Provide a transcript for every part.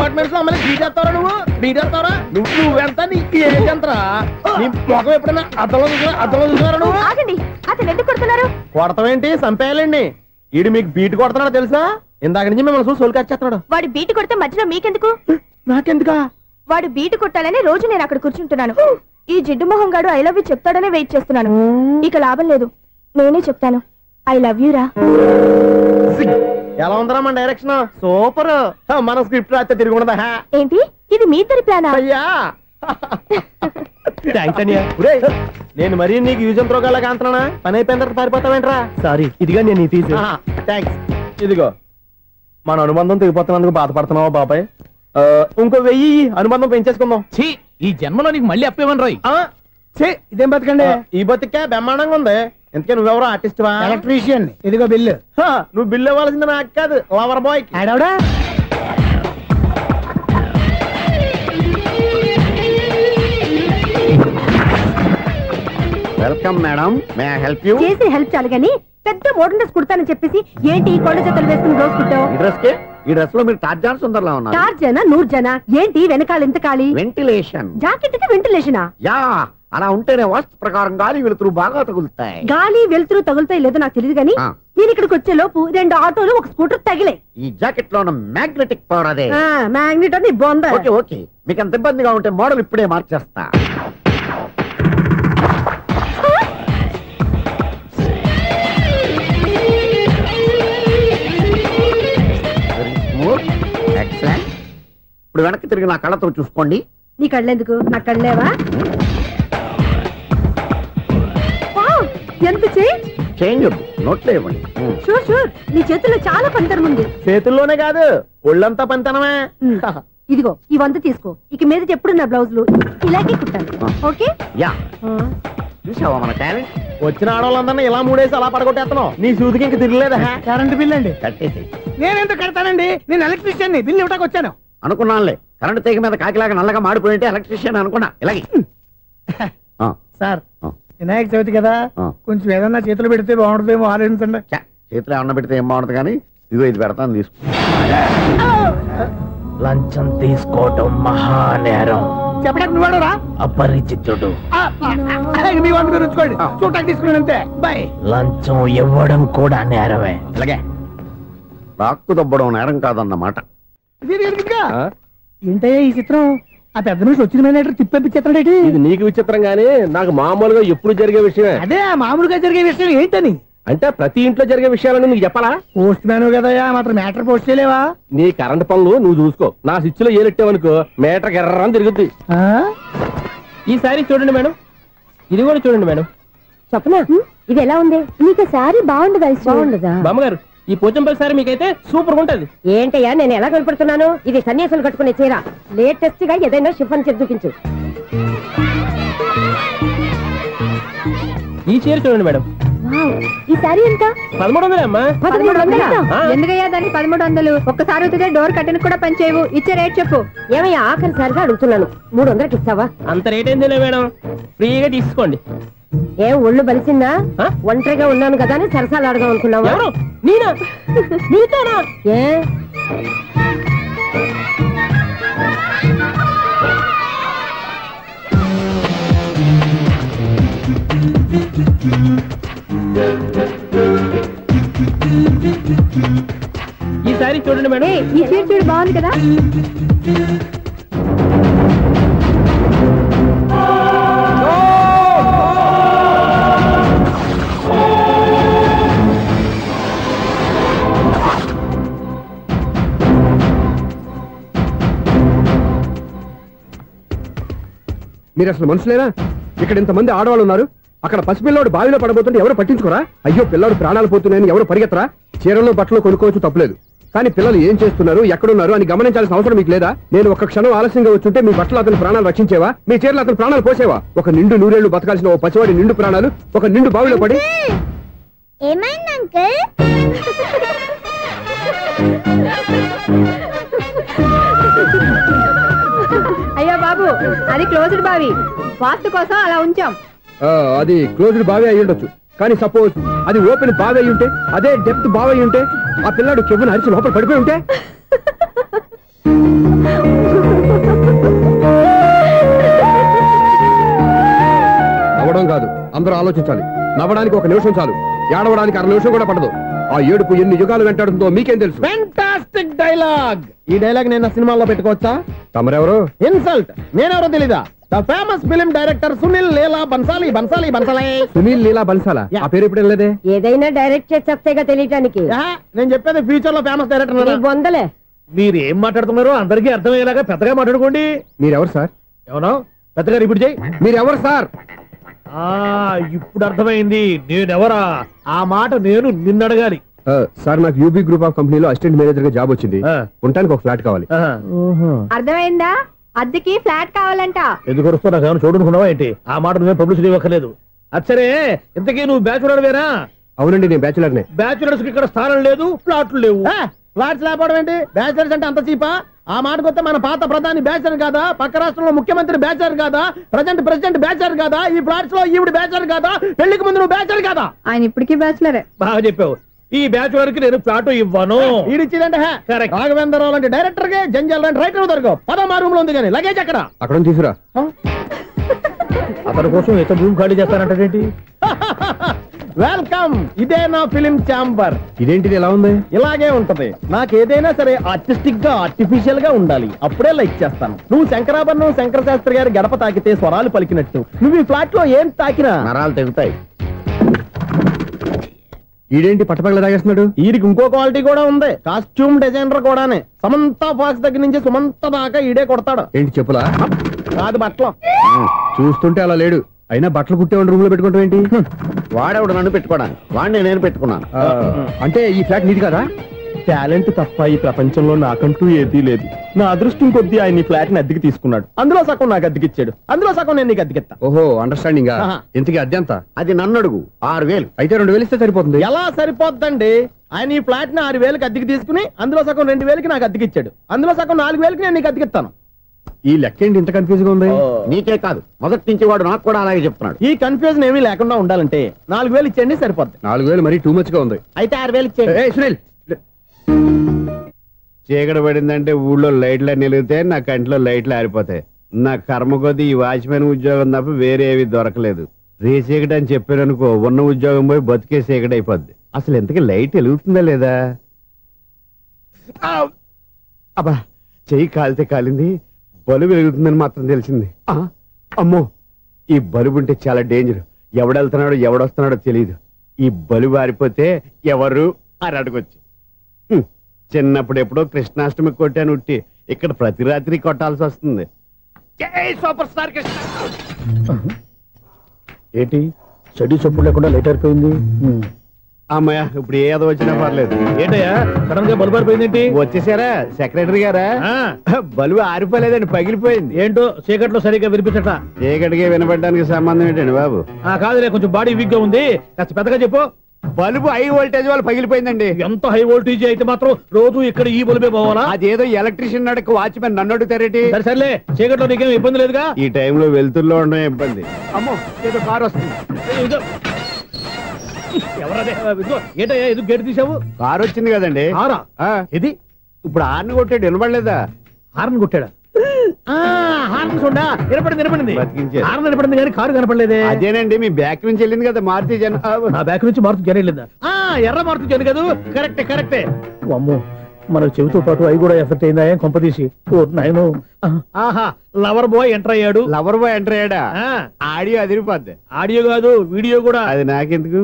Apartments లో అమ్మని బీటేస్తావరా నువ్వు బీటేస్తావరా నువ్వు నువ్వెంత నీ ఏజ్ ఎంతరా నీ మొఖం ఎప్పుడైనా అద్దంలో చూసినా అద్దంలో చూసినారా నువ్వు ఆగండి అతను ఎందుకు కొడుతున్నారు కొడతావేంటి చంపేయాలండి ఈడు మీకు బీట్ కొడుతున్నాడు తెలుసా ఇందాక నుంచి మిమ్మల్ని చూసి సోల్కి వచ్చేస్తున్నాడు వాడు బీటు కొడితే మధ్యలో మీకెందుకు నాకెందుకా వాడు బీటు కొట్టాలని రోజు నేను అక్కడ కూర్చుంటున్నాను ఈ జిడ్డు మొహం గాడు ఐ లవ్ యూ చెప్తాడనే వెయిట్ చేస్తున్నాను ఇక లాభం లేదు నేనే చెప్తాను ఐ లవ్ యూ రా ఎలా ఉందరా మన డైరెక్షన్ సూపర్ మన స్క్రిప్ట్ రాస్తే తిరిగి ఉండదా హా. ఏంటి ఇది మీ ఇద్దరి ప్లానా అయ్యా ఒరేయ్, నేను మరీ నీకు యూజ్ ఎంతో గలగా అంటున్నా పని అయిపోయిన తర్వాత పారిపోతావేంట్రా సారీ ఇదిగా నేను తీసి థ్యాంక్స్ ఇదిగో మన అనుబంధం తెగిపోతున్నందుకు బాధపడుతున్నావా బాబాయ్ ఆ, ఇంకో వెయ్యి ఇయ్యి, అనుబంధం పెంచేసుకుందాం ఛీ ఈ జన్మలో నీకు మళ్ళీ అప్పేవన్ రోయ్ ఆ, ఛీ, ఇదేం బతకండి ఈ బతికే బ్రహ్మాండంగా ఉంది ఇంతకే నువ్వెవరో ఆర్టిస్ట్ వా ఎలక్ట్రీషియన్ ఇదిగో బిల్లు హా, నువ్వు బిల్ ఇవ్వాల్సింది నాకు కాదు లవర్ బాయ్ ఆడవడా welcome madam may help you చేసి హెల్ప్ చాలు గాని పెద్ద మోడల్ డ్రెస్ కుడతానని చెప్పేసి ఏంటి ఈ కొండ జతలు వేసుకుని రోజు కుట్టావు ఈ డ్రెస్ కి ఈ డ్రెస్ లో మీరు టార్జాన్ సుందర్లా ఉన్నారు చార్ జన నూరు జన ఏంటి వెనకాల ఎంత ఖాళీ వెంటిలేషన్ జాకెట్ కి వెంటిలేషనా యా అలా ఉంటేనే వాస్తు ప్రకారం గాలి వెలుతురు బాగా తగులుతాయి గాలి వెలుతురు తగులుతాయి లేదో నాకు తెలియదు గాని ఆ. నేను ఇక్కడికి వచ్చే లోపు రెండు ఆటోలు ఒక స్కూటర్ తగిలే ఈ జాకెట్ లో ఉన్న మ్యాగ్నెటిక్ పవర్ అదే మ్యాగ్నెట్ అని బొంద ఓకే ఓకే మీకు అంత ఇబ్బందిగా ఉంటే మోడల్ ఇప్పుడే మార్చేస్తా Very smooth. Excellent. ఇప్పుడు వెనక్కి తిరిగి నా కళ్ళతో చూసుకోండి నీ కళ్ళెందుకు నా కళ్ళేవా వావ్, ఎంత చేంజ్ చేంజ్ వద్దు నోట్లో ఇవ్వండి Hmm. షూర్ షూర్ నీ చేతుల్లో చాలా పంతరం ఉంది చేతుల్లోనే కాదు ఒళ్ళంతా పంతనమే ఉమ్. ఇదిగో ఈ వంద తీసుకో ఇక మీద ఎప్పుడు నా బ్లౌజులు ఇలాగే కుట్టాను ఆ. ఓకే యా చూసావా మన టాలెంట్ వచ్చిన ఆడవాళ్ళందరినీ ఇలా మూడేసి అలా పడగొట్టేస్తున్నావు నీ సూదికి ఇంక తిరగలేదా కరెంట్ బిల్ అండి కట్టేసి నేనెందుకు కడతానండి నేను ఎలక్ట్రీషియన్ బిల్ ఇవ్వడానికి వచ్చాను అనుకున్నానులే కరెంట్ తీగ మీద కాకిలాగా నల్లగా మాడిపోయింటే ఎలక్ట్రీషియన్ అనుకున్నా ఇలాగే ఆ, సార్ ఆ, వినాయక చవితి కదా ఆ. కొంచెం ఏదన్నా చేతులు పెడితే బాగుంటుందేమో ఆలోచించండి ఛ, చేతిలో అన్న పెడితే ఏం బాగుంటుంది కానీ ఇదిగో ఇది పెడతాను తీసుకో లంచం తీసుకోవటం మహానేరం చెప్పడానికి నువ్వు రా అపరిచితుడు మీ వంద మీరు ఉంచుకోండి చూడటానికి తీసుకున్నాను అంతే బాయ్ లంచం ఇవ్వడం కూడా నేరమే ఇలాగే రాక్కు దబ్బడం నేరం కాదన్నమాట ఏంటయ్యా ఈ చిత్రం ఆ పెద్ద నుంచి వచ్చిన మేనేటర్ తిప్పించేస్తాడేటి ఇది నీకు విచిత్రం గానీ నాకు మామూలుగా ఎప్పుడు జరిగే విషయమే అదే ఆ మామూలుగా జరిగే విషయం ఏంటని అంటే ప్రతి ఇంట్లో జరిగే విషయాలను నీకు చెప్పాలా పోస్ట్ మ్యాన్ కదయ్యా మాత్రం మ్యాటర్ పోస్ట్ చేయలేవా నీ కరెంట్ పనులు నువ్వు చూసుకో నా స్విచ్ లో ఏలెట్టావనుకో మీటర్ ఎర్రని తిరుగుద్ది ఆ? ఈసారి చూడండి మేడం ఇది కూడా చూడండి మేడం చెప్పనా ఇది ఎలా ఉంది నీకు సారీ బాగుండదా బాగుండదా బామ్మగారు ఈ పోచంపల్లి సారి మీకైతే సూపర్ ఉంటది ఏంటయ్యా నేను ఎలా కనపడుతున్నాను ఇది సన్యాసులు కట్టుకునే చీర లేటెస్ట్ గా ఏదైనా షిఫన్ చేసి చూపించు ఈ చీర చూడండి మేడం ఈ సారీ ఎంత పదమూడు వందలే అమ్మా పదమూడు వందలా? ఆ. ఎందుకయ్యా దానికి పదమూడు వందలు ఒక్కసారి అవుతుందే డోర్ కట్టను కూడా పనిచేయవు ఇచ్చే రేట్ చెప్పు ఏమయ్యా ఆఖరిసారిగా అడుగుతున్నాను మూడు వందలకి ఇస్తావా అంత రేట్ ఏందిలే మేడం ఫ్రీగా తీసుకోండి ఏం ఒళ్ళు బలిసిందా ఆ? ఒంటరిగా ఉన్నాను కదా అని సరసాలు అడదాం అనుకున్నావా ఎవరు నేనా నీతోనా ఏ ఈ సారీ చూడండి మేడం ఈ చీర చూడు బాగుంది కదా మీరు అసలు మనుషులేనా ఇక్కడ ఇంతమంది ఆడవాళ్ళు ఉన్నారు అక్కడ పసిపిల్లాడు బావిలో పడబోతుంటే ఎవరు పట్టించుకోరా అయ్యో పిల్లాడు ప్రాణాలు పోతున్నాయని ఎవరు పరిగెత్తరా చీరలు బట్టలు కొనుక్కోవచ్చు తప్పులేదు కానీ పిల్లలు ఏం చేస్తున్నారు ఎక్కడున్నారు అని గమనించాల్సిన అవసరం మీకు లేదా నేను ఒక క్షణం ఆలస్యంగా వచ్చుంటే మీ బట్టలు అతని ప్రాణాలు రక్షించేవా మీ చీరలు అతని ప్రాణాలు పోసేవా ఒక నిండు నూరేళ్లు బతకాల్సిన ఓ పసివాడి నిండు ప్రాణాలు ఒక నిండు బావిలో పడి ఏమైంది అంకుల్ అయ్యో బాబు అది క్లోజ్డ్ బావి వాస్తు కోసం అలా ఉంచాం ఆ, అది క్లోజ్డ్ బావి అయి ఉండొచ్చు కానీ సపోజ్ అది ఓపెన్ బావి అయి ఉంటే అదే డెప్త్ బావి అయి ఉంటే ఆ పిల్లాడు చెవును అరిచి లోపల పడిపోయి ఉంటే అందరూ ఆలోచించాలి నవ్వడానికి ఒక నిమిషం చాలు ఏడవడానికి అర నిమిషం కూడా పడదు ఆ ఏడుపు ఎన్ని యుగాలు వెంటాడుతుందో మీకేం తెలుసు ఫెంటాస్టిక్ డైలాగ్ ఈ డైలాగ్ నేను నా సినిమాలో పెట్టుకోవచ్చా తమరెవరు ఇన్సల్ట్ నేనెవరో తెలీదా the famous film director Sunil Leela Bhansali Bhansali Bhansali Sunil Leela Bhansali ఆ పేరు ఇప్పుడు లేదే ఏదైనా డైరెక్ట్ చేసేస్తేగా తెలియటానికి యా, నేను చెప్పేది ఫ్యూచర్ లో ఫేమస్ నీ డైరెక్టర్ బొందలే మీరు ఏం మాట్లాడుతున్నారో అందరికీ అర్థమయ్యేలాగా పెద్దగా మాట్లాడుకోండి మీరెవరు సార్ ఎవరో పెద్దగా రిపీట్ చేయి మీరెవరు సార్ ఆ ఇప్పుడు అర్థమైంది నేనెవరా ఆ మాట నేను నిన్ను అడగాలి ఆ, సార్ నాకు యూబీ గ్రూప్ ఆఫ్ కంపెనీలో అసిస్టెంట్ మేనేజర్ గా జాబ్ వచ్చింది ఆ. ఉండటానికి ఒక ఫ్లాట్ కావాలి అర్థమైందా అద్దెకి ఫ్లాట్ కావాలంట ఎందుకు వస్తావు నాకు ఏమైనా చూడనుకున్నావా ఏంటి ఆ మాట నువ్వే పబ్లిసిటీ ఇవ్వక్కర్లేదు అచ్చరే ఇంతకీ నువ్వు బ్యాచులర్ వేరా అవునండి నేను బ్యాచులర్ నే బ్యాచులర్స్ కి ఇక్కడ స్థానం లేదు ప్లాట్లు లేవు ఫ్లాట్స్ లేకపోవడం ఏంటి బ్యాచులర్స్ అంటే అంత చీపా ఆ మాటకొస్తే మన పాత ప్రధాని బ్యాచర్ కాదా పక్క రాష్ట్రంలో ముఖ్యమంత్రి బ్యాచర్ కాదా ప్రజెంట్ ప్రెసిడెంట్ బ్యాచర్ కాదా ఈ ఫ్లాట్స్ లో ఈవిడ బ్యాచర్ కాదా పెళ్లికి ముందు నువ్వు బ్యాచర్ కాదా ఆయన ఇప్పటికీ బ్యాచులరే బాగా చెప్పావు ఈ బ్యాచులర్ కి నేను ఫ్లాట్ ఇవ్వను ఈడిచ్చిందంటే రాఘవేంద్రరావు లాంటి డైరెక్టర్ కి జంజల్ లాంటి రైటర్ దొరకవు పదమా రూమ్ లో ఉంది కానీ లగేజ్ అక్కడ అక్కడ నుంచి తీసుకురా అతని కోసం ఎంత రూమ్ ఖాళీ చేస్తానంటే వెల్కమ్ ఇదే నా ఫిలిం ఛాంబర్ ఇదేంటిది ఎలా ఉంది ఇలాగే ఉంటది నాకు ఏదైనా సరే ఆర్టిస్టిక్ గా ఆర్టిఫిషియల్ గా ఉండాలి అప్పుడే లైక్ చేస్తాను నువ్వు శంకరాభరణం శంకర శాస్త్రి గారి గడప తాకితే స్వరాలు పలికినట్టు నువ్వు ఈ ఫ్లాట్ లో ఏం తాకినా నరాలు తెగుతాయి ఈడేంటి పట్టపగల తాగేస్తున్నాడు వీరికి ఇంకో క్వాలిటీ కూడా ఉంది కాస్ట్యూమ్ డిజైనర్ కూడానే సమంత ఫాక్స్ దగ్గర నుంచి సుమంత దాకా ఈడే కొడతాడు ఏంటి చెప్పులా కాదు బట్టలు చూస్తుంటే అలా లేడు అయినా బట్టలు కుట్టేవాడి రూమ్ లో పెట్టుకుంటాం ఏంటి వాడేవాడు నన్ను పెట్టుకోవడానికి వాడిని నేను పెట్టుకున్నాను ఆ, అంటే ఈ ఫ్లాట్ నీది కదా టాలెంట్ తప్ప ఈ ప్రపంచంలో నాకంటూ ఏదీ లేదు నా అదృష్టం కొద్దీ ఆయన ఈ ఫ్లాట్ ని అద్దెకి తీసుకున్నాడు అందులో సగం నాకు అద్దెకిచ్చాడు అందులో సగం నేను నీకు అద్దెకిస్తా ఓహో అండర్స్టాండింగ్ ఆహా. ఇంతకీ అద్దె ఎంత అది నన్ను అడుగు ఆరు వేలు అయితే రెండు వేలు ఇస్తే సరిపోతుంది ఎలా సరిపోద్దండి ఆయన ఈ ఫ్లాట్ ని ఆరు వేలకి అద్దెకి తీసుకుని అందులో సగం రెండు వేలకి నాకు అద్దెకిచ్చాడు అందులో సగం నాలుగు వేలకి నేను నీకు అద్దెకిస్తాను ఈ లెక్క ఏంటి ఇంత కన్ఫ్యూజ్ గా ఉంది నీకే కాదు మొదటి నుంచి వాడు నాకు కూడా అలాగే చెప్తున్నాడు ఈ కన్ఫ్యూజన్ ఏమీ లేకుండా ఉండాలంటే నాలుగు వేలు ఇచ్చేయండి సరిపోద్ది నాలుగు వేలు మరీ టూ మచ్ గా ఉంది అయితే ఆరు వేలు ఇచ్చేయండి ఏయ్, సునీల్ చీకటి పడిందంటే ఊళ్ళో లైట్లు నిలిగితే నా కంటిలో లైట్లు ఆరిపోతాయి నా కర్మ కొద్దీ ఈ వాచ్మెన్ ఉద్యోగం తప్ప వేరే ఏవి దొరకలేదు రే చీకటి అని చెప్పారనుకో ఉన్న ఉద్యోగం పోయి బతికే చీకటి అయిపోద్ది అసలు ఎంతకి లైట్ వెలుగుతుందా లేదా ఆ! అబ్బా చెయ్యి కాలితే కాలింది బలుబు వెలుగుతుందని మాత్రం తెలిసింది ఆ! అమ్మో ఈ బలుబు ఉంటే చాలా డేంజర్ ఎవడెళ్తున్నాడో ఎవడొస్తున్నాడో తెలియదు ఈ బలుబు ఆరిపోతే ఎవరు అని అడగొచ్చు హ్మ్. చిన్నప్పుడు ఎప్పుడో కృష్ణాష్టమి కొట్టాను ఉట్టి ఇక్కడ ప్రతి రాత్రి కొట్టాల్సి వస్తుంది జై సూపర్ స్టార్ కృష్ణ ఏంటి చెడు చప్పుడు లేకుండా లేట్ అయిపోయింది అమ్మయ్య ఇప్పుడు ఏదో వచ్చినా పర్లేదు ఏంటయ్యా సడన్ గా బలుపు అయిపోయింది ఏంటి వచ్చేసారా సెక్రటరీ గారా బలువు ఆరిపోలేదండి పగిలిపోయింది ఏంటో చీకట్లో సరిగ్గా వినిపించట చీకటికి వినపడడానికి సంబంధం ఏంటండి బాబు ఆ కాదులే కొంచెం బాడీ వీక్ గా ఉంది కాస్త పెద్దగా చెప్పు బల్బు హై వోల్టేజ్ వాళ్ళు పగిలిపోయిందండి ఎంత హై వోల్టేజ్ అయితే మాత్రం రోజు ఇక్కడ ఈ బల్బే పోవాలా అదేదో ఎలక్ట్రీషియన్ నడక వాచ్మెన్ నన్ను అడుగుతారేటి సరే సర్లే చీకట్లో నీకేం ఇబ్బంది లేదుగా ఈ టైంలో వెళ్తుల్లో ఉండడం ఇబ్బంది అమ్మో ఏదో కారు వస్తుంది ఇదిగో. ఎవరదే ఇదిగో, ఏంటయ్యా ఇది గేట్ తీసావు కారు వచ్చింది కదండి ఆరా ఆ, ఇది ఇప్పుడు ఆర్ని కొట్టాడు వినపడలేదా హార్న్ కొట్టాడా ఆ, హార్న్ చూడా నిలబడింది నిలబడింది బతికించారు. హార్న్ నిలబడింది కానీ కారు కనపడలేదే అదేనండి మీ బ్యాక్ నుంచి వెళ్ళింది కదా మారుతి జన ఆ, నా బ్యాక్ నుంచి మారుతు జరగలేదా ఆ ఎర్ర మారుతు జరు కదా కరెక్టే కరెక్టే అమ్మో మన చెవితో పాటు అవి కూడా ఎఫెక్ట్ అయిందా ఏం కొంపదీసి ఓ నాయను ఆహా లవర్ బాయ్ ఎంటర్ అయ్యాడు లవర్ బాయ్ ఎంటర్ అయ్యాడా ఆ, ఆడియో అదిరిపోద్ది ఆడియో కాదు వీడియో కూడా అది నాకెందుకు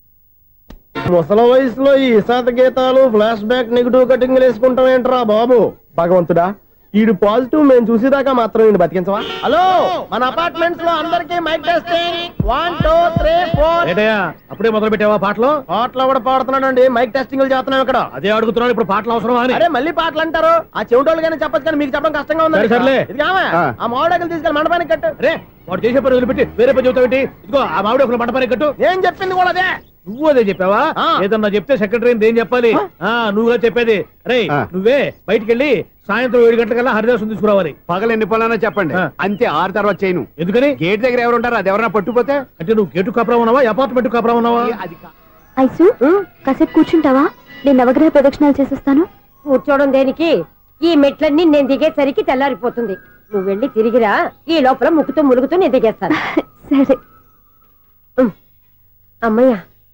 ముసల వయసులో ఈ ఇసాత గీతాలు ఫ్లాష్ బ్యాక్ నెగిటివ్ కటింగ్ వేసుకుంటాం ఏంట్రా బాబు భగవంతుడా ఈడు పాజిటివ్ మేము చూసేదాకా మాత్రం ఈయన బతికించవా హలో మన అపార్ట్మెంట్స్ లో అందరికీ mike testing one two three four అప్పుడే మొదలు పెట్టావా పాటలు పాటలు కూడా పాడుతున్నాడు అండి మైక్ టెస్టింగ్ చేస్తున్నాం ఇక్కడ అదే అడుగుతున్నాడు ఇప్పుడు పాటలు అవసరం అని అరే మళ్ళీ పాటలు అంటారు ఆ చెవిటోళ్ళు కానీ చెప్పచ్చు కానీ మీకు చెప్పడం కష్టంగా ఉంది సర్లే ఆ. ఆ మామిడాకులు తీసుకెళ్ళి మండపానికి కట్టు రే వాడు చేసే పని వదిలిపెట్టి వేరే పని చెబుతావు ఇదిగో ఆ మామిడాకులు మండపానికి కట్టు నేను చెప్పింది కూడా అదే నువ్వు అదే చెప్పావా ఏదన్నా చెప్తే సెక్రటరీ ఏం చెప్పాలి ఆ నువ్వుగా చెప్పేది రే ఆ. నువ్వే బయటికి వెళ్ళి సాయంత్రం ఏడు గంటలకల్లా హరిదాసం తీసుకురావాలి పగలు ఎన్ని పనులన్నా చెప్పండి ఆ. అంతే ఆరు తర్వాత చేయను ఎందుకని గేట్ దగ్గర ఎవరు ఉంటారు అది ఎవరైనా పట్టుపోతే అంటే నువ్వు గేటు కాపురా ఉన్నావా అపార్ట్మెంట్ కాపురా ఉన్నావా అది కా- ఐసు కాసేపు కూర్చుంటావా నేను నవగ్రహ ప్రదక్షిణాలు చేసేస్తాను కూర్చోవడం దేనికి ఈ మెట్లన్నీ నేను దిగేసరికి తెల్లారిపోతుంది నువ్వు వెళ్ళి తిరిగిరా ఈ లోపల ముక్కుతూ ములుగుతూ నేను దిగేస్తాను సరే అమ్మయ్య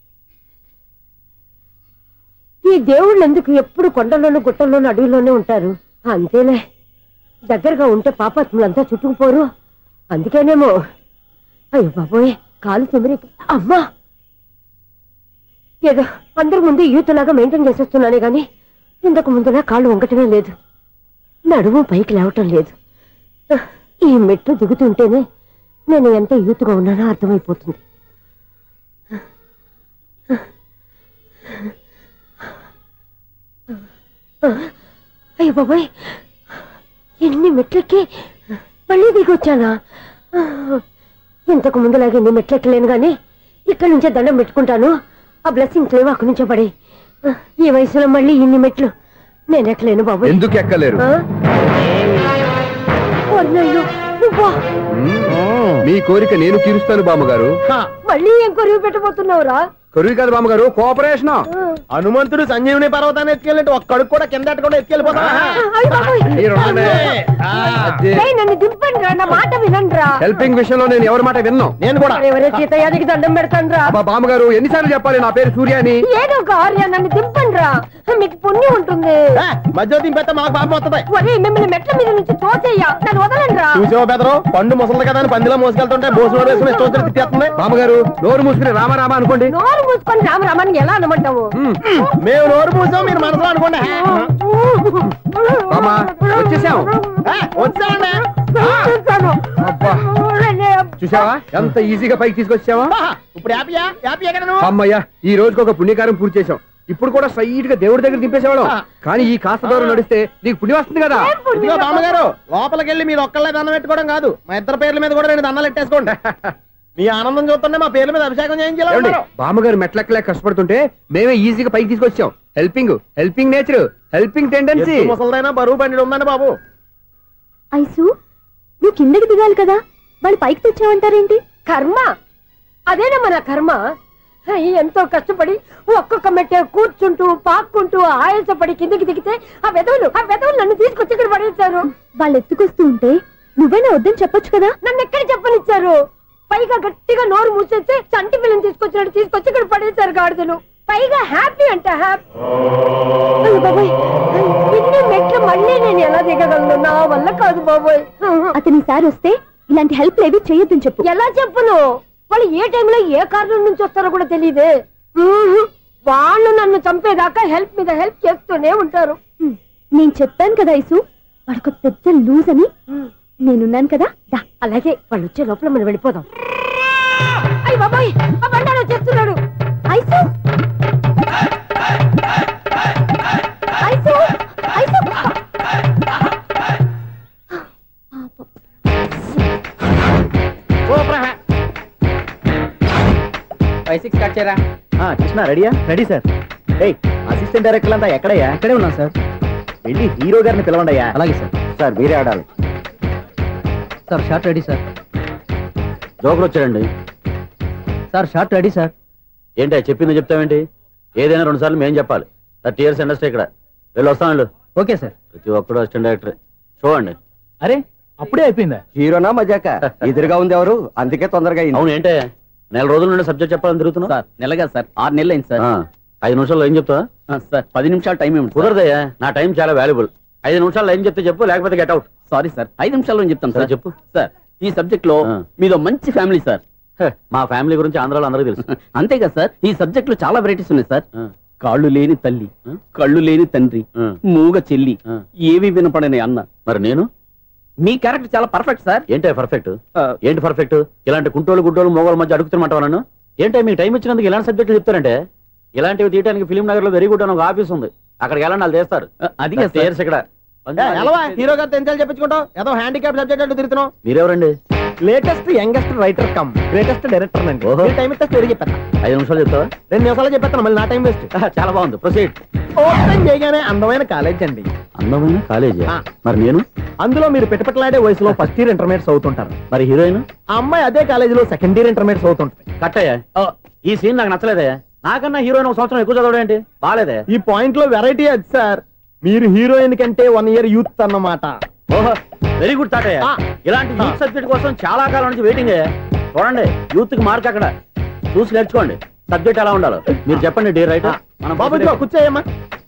ఈ దేవుళ్ళు ఎందుకు ఎప్పుడు కొండల్లోనూ గుట్టల్లోనూ అడవిలోనే ఉంటారు అంతేలే దగ్గరగా ఉంటే పాపాత్ములంతా చుట్టుకుపోరు అందుకేనేమో అయ్యో బాబోయ్ కాలు తిమిరి అమ్మా ఏదో అందరి ముందు యూత్లాగా మెయింటైన్ చేసేస్తున్నానే గాని ఇంతకు ముందులా కాళ్ళు వంకటమే లేదు నడుము పైకి లేవటం లేదు ఈ మెట్లు దిగుతుంటేనే నేను ఎంత యూత్గా ఉన్నానో అర్థమైపోతుంది అయ్యో బాబాయ్ ఎన్ని మెట్లెక్కి మళ్ళీ దిగొచ్చానా ఇంతకు ముందులాగే ఎన్ని మెట్లెక్కలేను గాని ఇక్కడి నుంచే దండం పెట్టుకుంటాను ఆ బ్లెస్సింగ్ లేవు అక్కడి నుంచే పడే ఈ వయసులో మళ్ళీ ఇన్ని మెట్లు నేను ఎక్కలేను బాబు ఎందుకు ఎక్కలేరు నువ్వా మీ కోరిక నేను తీరుస్తాను బామ్మగారు మళ్ళీ ఏం కొరివి పెట్టబోతున్నావురా కొరువు కాదు బామ్మగారు కోఆపరేషన్ హనుమంతుడు సంజీవుని పర్వతాన్ని ఎత్తుకెళ్ళినట్టు ఒక్కడికి కూడా కింద ఎట్టకుండా ఎత్తుకెళ్ళిపోతా అయ్య బాబోయ్. ఏయ్, నన్ను దింపండి రా నా మాట వినండి రా హెల్పింగ్ విషయంలో నేను ఎవరి మాట విన్నాను నేను కూడా ఎవరే సీతయ్యానికి దండం పెడతాను రా అబ్బా బామ్మగారు ఎన్నిసార్లు చెప్పాలి నా పేరు సూర్య అని ఏదో ఒక ఆర్య నన్ను దింపండి రా మీకు పుణ్యం ఉంటుంది ఏ, మధ్య దింపెత్తే మాకు పాపం వస్తుంది ఒరే మిమ్మల్ని మెట్ల మీద నుంచి తోచేయ్యా నన్ను వదలండి రా చూసావా బెదరు పండు ముసలి కదా అని పందిలో మోసుకెళ్తుంటే భోజనం వేసుకుని ఇష్టం వచ్చినట్టు తిట్టేస్తుంది బామ్మగారు నోరు మూసుకుని రామారామా అనుకోండి నోరు మూసుకొని రామరామాన్ని ఎలా అనమంటావు మేము నోరు మూసాం మీరు మనసులో అనుకోండి బామ్మ వచ్చేసాం ఏ, వచ్చామండి అబ్బా చూసావా ఎంత ఈజీగా పైకి తీసుకొచ్చావా ఆహా, ఇప్పుడు హ్యాపీయా హ్యాపీ ఎక్కడ నువ్వు అమ్మయ్యా ఈ రోజుకి ఒక పుణ్యకారం పూర్తి చేసాం ఇప్పుడు కూడా స్ట్రైట్ గా దేవుడి దగ్గర దింపేసేవాళ్ళం కానీ ఈ కాస్త దూరం నడిస్తే నీకు పుణ్యం వస్తుంది కదా ఇదిగో బామ్మగారు లోపలికి వెళ్ళి మీరు ఒక్కళ్ళే దండం పెట్టుకోవడం కాదు మా ఇద్దరు పేర్ల మీద కూడా రెండు దండాలు పెట్టేసుకోండి మీ ఆనందం చూస్తుంటే మా పేర్ల మీద అభిషేకం ఏమండి చేయించాలి బామ్మగారు మెట్లెక్కలే కష్టపడుతుంటే మేమే ఈజీగా పైకి తీసుకొచ్చాం helping helping nature helping tendency ముసలిదైనా బరువు బండి ఉందండి బాబు ఐసు నువ్వు కిందకి దిగాలి కదా వాళ్ళు పైకి తెచ్చావంటారేంటి కర్మ అదేనమ్మా నా కర్మ అయ్య, ఎంతో కష్టపడి ఒక్కొక్క మెట్టే కూర్చుంటూ పాక్కుంటూ ఆయాసపడి కిందికి దిగితే ఆ వెదవులు ఆ వెదవులు నన్ను తీసుకొచ్చి ఇక్కడ పడేశారు వాళ్ళు ఎత్తుకొస్తూ ఉంటే నువ్వైనా వద్దని చెప్పొచ్చు కదా నన్ను ఎక్కడ చెప్పనిచ్చారు పైగా గట్టిగా నోరు మూసేస్తే చంటి పిల్లని తీసుకొచ్చినట్టు తీసుకొచ్చి ఇక్కడ పడేశారు గాడిదలు పైగా హ్యాపీ అంట హ్యాపీ అయ్య బాబోయ్ ఇన్ని మెట్లు మళ్ళీ నేను ఎలా దిగగలను నా వల్ల కాదు బాబోయ్ అతని సార్ వస్తే ఇలాంటి హెల్ప్ లేవి చేయొద్దని చెప్పు ఎలా చెప్పును వాళ్ళు ఏ టైంలో ఏ కారణం నుంచి వస్తారో కూడా తెలియదే వాళ్ళు నన్ను చంపేదాకా హెల్ప్ మీద హెల్ప్ చేస్తూనే ఉంటారు హ్మ్. నేను చెప్పాను కదా ఐసు వాడొక పెద్ద లూజ్ అని నేనున్నాను కదా దా అలాగే వాళ్ళు వచ్చే లోపల మనం వెళ్ళిపోదాం అయ్య బాబాయ్ ఆ బండారు వచ్చేస్తున్నాడు ice ice ice five six cut చేయరా కృష్ణ రెడీయా రెడీ సార్ ఏయ్ అసిస్టెంట్ డైరెక్టర్ అంతా ఎక్కడయ్యా ఇక్కడే ఉన్నాం సార్ వెళ్ళి హీరో గారిని పిలవండి అయ్యా అలాగే సార్ సార్ మీరే ఆడాలి sir shot ready sir joker వచ్చాడండి సార్ షార్ట్ రెడీ సార్ ఏంటి చెప్పింది చెప్తావేంటి ఏదైనా రెండు సార్లు మేం చెప్పాలి థర్టీ ఇయర్స్ ఇండస్ట్రీ ఇక్కడ వెళ్ళి వస్తాం వెళ్ళు ఓకే సార్ ప్రతి ఒక్కడు అసిస్టెంట్ డైరెక్టర్ చూడండి అరే అప్పుడే అయిపోయిందా హీరోనా మజాక ఎదురుగా ఉంది ఎవరు అందుకే తొందరగా అవును ఏంటే నెల రోజుల నుండి సబ్జెక్ట్ చెప్పాలని తిరుగుతున్నావు సార్ నెలగా సార్ ఆరు నెలలు అయింది సార్ ఆ, ఐదు నిమిషాల్లో ఏం చెప్తావా ఆ, సార్ పది నిమిషాలు టైం ఏమిటి కుదరదయ్యా నా టైం చాలా వాల్యుబుల్ ఐదు నిమిషాల్లో ఏం చెప్తే చెప్పు లేకపోతే గెట్ అవుట్ సారీ సార్ ఐదు నిమిషాల్లో నేను చెప్తాను సరే, సార్ చెప్పు. సార్ ఈ సబ్జెక్ట్ లో ఆ. మీదో మంచి ఫ్యామిలీ సార్ మా ఫ్యామిలీ గురించి ఆంధ్రాలో అందరికీ తెలుసు అంతే కదా సార్ ఈ సబ్జెక్ట్ లో చాలా వెరైటీస్ ఉన్నాయి సార్ ఆ, కాళ్ళు లేని తల్లి ఆ? కళ్ళు లేని తండ్రి ఆ, మూగ చెల్లి ఆ. ఏవి వినపడని అన్న మరి నేను మీ క్యారెక్టర్ చాలా పర్ఫెక్ట్ సార్ ఏంటే పర్ఫెక్ట్ ఆ, ఏంటి పర్ఫెక్ట్ ఇలాంటి కుంటోలు గుడ్డోలు మోగోల మధ్య అడుగుతున్నమాట నన్ను ఏంటంటే మీకు టైం ఇచ్చినందుకు ఇలాంటి సబ్జెక్టులు చెప్తారంటే ఇలాంటివి తీయడానికి ఫిలిం నగర్ లో వెరీ గుడ్ అని ఒక ఆఫీస్ ఉంది అక్కడికి వెళ్ళండి వాళ్ళు చేస్తారు ఆ, అది కదా సార్. చేర్స్ ఇక్కడ ఎలవా హీరో గారు తెంచాలి చెప్పించుకుంటావు ఏదో హ్యాండిక్యాప్ సబ్జెక్ట్ అంటూ తిరుగుతున్నావు మీరెవరండి latest youngest writer come greatest director అండి ఓహో. టైం ఇస్తే స్టోరీ చెప్పేస్తా ఐదు నిమిషాలు చెప్తావా రెండు నిమిషాలు చెప్పేస్తాను మళ్ళీ నా టైం వేస్ట్ చాలా బాగుంది ప్రొసీడ్ ఓపెన్ చేయగానే అందమైన కాలేజ్ అండి అందమైన కాలేజీ ఆ. మరి నేను అందులో మీరు పిటపట్లాడే వయసులో ఫస్ట్ ఇయర్ ఇంటర్మీడియట్ చదువుతుంటారు మరి హీరోయిన్ ఆ అమ్మాయి అదే కాలేజీలో సెకండ్ ఇయర్ ఇంటర్మీడియట్ చదువుతుంటుంది కట్టయ్యా ఈ సీన్ నాకు నచ్చలేదే నాకన్నా హీరోయిన్ ఒక సంవత్సరం ఎక్కువ చదవడం ఏంటి బాగాలేదే ఈ పాయింట్ లో వెరైటీ అది సార్ మీరు హీరోయిన్ కంటే వన్ ఇయర్ యూత్ అన్నమాట ఓహో వెరీ గుడ్ తాటయ్య ఆ. ఇలాంటి యూత్ సబ్జెక్ట్ కోసం చాలా కాలం నుంచి వెయిటింగ్ చూడండి యూత్ కి మార్క్ అక్కడ చూసి నేర్చుకోండి సబ్జెక్ట్ ఎలా ఉండాలి మీరు చెప్పండి డీర్ రైట్ బాబు ఇదిగో కూర్చోయమ్మా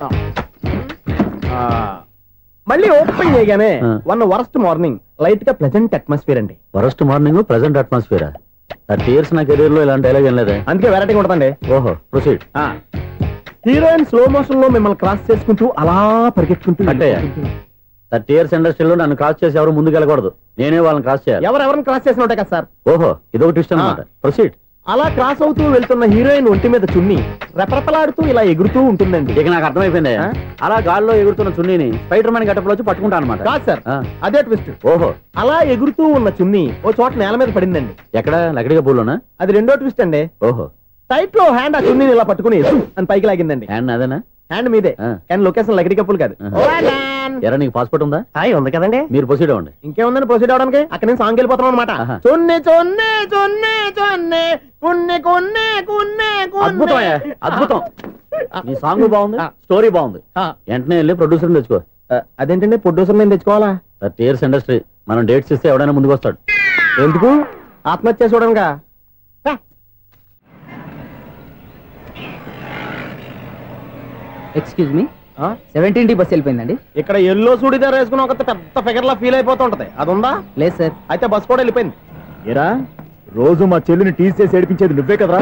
ఆ, మళ్ళీ ఓపెన్ చేయగానే ఆ. వన్ వరస్ట్ మార్నింగ్ లైట్ గా ప్లెజెంట్ అట్మాస్ఫియర్ అండి first morning present atmosphere thirty years నా కెరీర్ లో ఇలాంటి డైలాగ్ ఏం లేదే అందుకే వెరైటీగా ఉంటుందండి ఓహో ప్రొసీడ్ హీరోయిన్ స్లో మోషన్ లో మిమ్మల్ని క్రాస్ చేసుకుంటూ అలా పరిగెట్టుకుంటూ కట్టయ్య. థర్టీ ఇయర్స్ ఇండస్ట్రీలో నన్ను క్రాస్ చేసి ఎవరు ముందుకు వెళ్ళకూడదు నేనే వాళ్ళని క్రాస్ చేయాలి ఎవరెవరిని క్రాస్ చేసిన ఉంటాయి కదా సార్ ఓహో ఇదొక ట్విస్ట్ అనమాట ప్రొసీడ్ అలా క్రాస్ అవుతూ వెళ్తున్న హీరోయిన్ ఒంటి మీద చున్ని రెపరెపలాడుతూ ఇలా ఎగురుతూ ఉంటుందండి ఇక నాకు అర్థమైపోయింది ఆ? అలా గాల్లో ఎగురుతున్న చున్నీని స్పైడర్ మ్యాన్ గట్టపులో వచ్చి పట్టుకుంటా అనమాట కాదు సార్ అదే ట్విస్ట్ ఓహో అలా ఎగురుతూ ఉన్న చున్ని ఓ చోట నేల మీద పడిందండి ఎక్కడ లకడిగా పూలోనా అది రెండో ట్విస్ట్ అండి ఓహో టైట్ లో హ్యాండ్ ఆ చున్నీని ఇలా పట్టుకుని "సు" అని పైకి లాగిందండి హ్యాండ్ అదేనా హ్యాండ్ మీదే ఆ. కానీ లొకేషన్ లగడి కప్పులు కాదు ఆహా. ఎరా నీకు పాస్పోర్ట్ ఉందా హాయ్ ఉంది కదండి మీరు ప్రొసీడ్ అవ్వండి ఇంకేముందని ప్రొసీడ్ అవడానికి అక్కడ నుంచి సాంగ్ వెళ్ళిపోతాం అనమాట ఆహా. చున్ని చున్ని చున్ని చున్ని కున్ని కున్ని కున్ని అద్భుతం అయ్యా, అద్భుతం నీ సాంగ్ బాగుంది స్టోరీ బాగుంది వెంటనే వెళ్ళి ప్రొడ్యూసర్ తెచ్చుకో అదేంటండి ప్రొడ్యూసర్ నేను తెచ్చుకోవాలా థర్టీ ఇయర్స్ ఇండస్ట్రీ మనం డేట్స్ ఇస్తే ఎవడైనా ముందుకు వస్తాడు ఎందుకు ఆత్మహత్య చూడనుగా excuse me seventeen D bus వెళ్ళిపోయిందండి ఇక్కడ ఎల్లో సూడిదార్ వేసుకుని ఒక పెద్ద ఫిగర్ లా ఫీల్ అయిపోతూ ఉంటది అది ఉందా లేదు సార్ అయితే బస్ కూడా వెళ్ళిపోయింది ఏరా రోజు మా చెల్లిని టీస్ చేసి ఏడిపించేది నువ్వే కదరా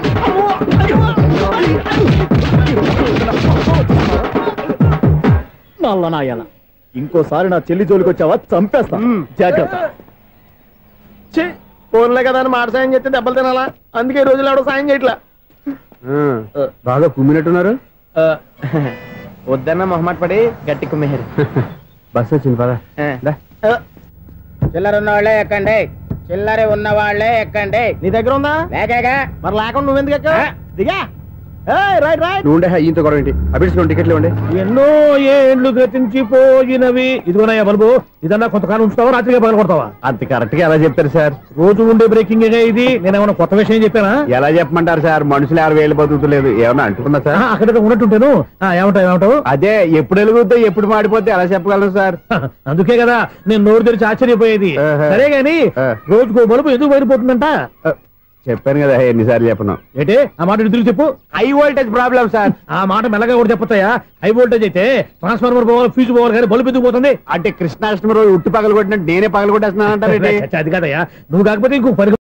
నల్ల నాయాల ఇంకోసారి నా చెల్లి జోలికి వచ్చావా చంపేస్తా జాగ్రత్త ఛీ, ఫోన్లే కదా అని మాట సాయం చేస్తే దెబ్బలు తినాలా అందుకే ఈ రోజులు ఎవడో సాయం చేయట్లా బాగా కుమ్మినట్టున్నారు వద్దన్న మొహమాట పడి గట్టి కుమ్మేహారు బస్ వచ్చింది పదా చిల్లర ఉన్న వాళ్ళే ఎక్కండి చిల్లర ఉన్న వాళ్ళే ఎక్కండి నీ దగ్గర ఉందా లేకగా మరి లేకుండా నువ్వెందుకు ఎక్కావు? దిగా ఏయ్, రైట్ రైట్ నువ్వు ఉండే ఈయంతో గొడవ ఏంటి అభిడ్స్ టికెట్లు ఇవ్వండి ఎన్నో ఏండ్లు గతించిపోయినవి ఇదిగోనయ్యా బల్బు ఇదన్నా కొంతకాలం ఉంచుతావా రాత్రిగా పగల కొడతావా అంత కరెక్ట్ గా ఎలా చెప్తారు సార్ రోజు ఉండే బ్రేకింగ్ ఇది నేనేమన్నా కొత్త విషయం చెప్పానా ఎలా చెప్పమంటారు సార్ మనుషులు ఎవరు వేలు బతుకుతలేదు ఏమన్నా అంటున్నా ఆ, సార్ అక్కడ ఉన్నట్టుంటాను ఆ, ఏమంటావు ఏమంటావు అదే ఎప్పుడు వెలుగుద్దో ఎప్పుడు మాడిపోతే ఎలా చెప్పగలను సార్ అందుకే కదా నేను నోరు తెరిచి ఆశ్చర్యపోయేది ఆహా. సరే గాని ఆ. రోజుకో బలుపు ఎందుకు బయటపోతుందంట చెప్పాను కదా ఎన్నిసార్లు చెప్పను ఏంటే ఆ మాట ఇద్దరు చెప్పు హై వోల్టేజ్ ప్రాబ్లం సార్ ఆ మాట మెల్లగా కూడా చెప్పొచ్చాయా హై వోల్టేజ్ అయితే ట్రాన్స్ఫార్మర్ పోవాలి ఫ్యూజ్ పోవాలి కానీ బల్బు ఎందుకు పోతుంది అంటే కృష్ణాష్టమి రోజు ఉట్టి పగలు కొట్టినట్టు నేనే పగలు కొట్టేస్తున్నాను అది కాదయ్యా నువ్వు కాకపోతే ఇంకో పని